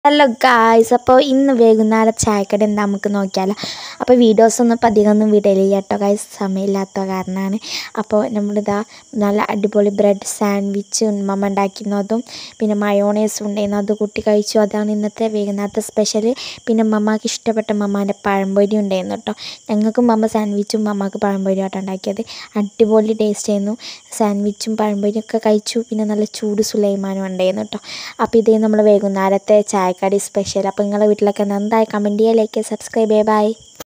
hello guys അപ്പോൾ ഇന്ന് വൈകുന്നേരം ചായക്കട എന്താ നമുക്ക് നോക്കിയാലോ അപ്പോൾ വീഡിയോസൊന്നും ഇപ്പം അധികമൊന്നും വിടലില്ല കേട്ടോ ഗായ്സ് സമയമില്ലാത്ത കാരണമാണ് അപ്പോൾ നമ്മളിതാ നല്ല അടിപൊളി ബ്രെഡ് സാൻഡ്വിച്ച് ഉമ്മ ഉണ്ടാക്കുന്നതും പിന്നെ മയോണൈസും ഉണ്ടായിരുന്നു അത് കൂട്ടി കഴിച്ചു അതാണ് ഇന്നത്തെ വൈകുന്നേരത്തെ സ്പെഷ്യൽ പിന്നെ മമ്മാക്ക് ഇഷ്ടപ്പെട്ട മമ്മാൻ്റെ പഴംപൊരി ഉണ്ടായിരുന്നു കേട്ടോ ഞങ്ങൾക്ക് മമ്മ സാൻഡ്വിച്ചും മമ്മാക്ക് പഴംപൊരി ആട്ടോ ഉണ്ടാക്കിയത് അടിപൊളി ടേസ്റ്റ് ആയിരുന്നു സാൻഡ്വിച്ചും പഴംപൊരിയും ഒക്കെ കഴിച്ചു പിന്നെ നല്ല ചൂട് സുലൈമാനും ഉണ്ടായിരുന്നു കേട്ടോ അപ്പോൾ ഇതേ നമ്മൾ വൈകുന്നേരത്തെ ചായക്കടി സ്പെഷ്യൽ അപ്പോൾ നിങ്ങളുടെ വീട്ടിലൊക്കെ എന്തായി കമൻറ്റ് ചെയ്യുക ലൈക്ക് സബ്സ്ക്രൈബ് ചെയ്യുക ബൈ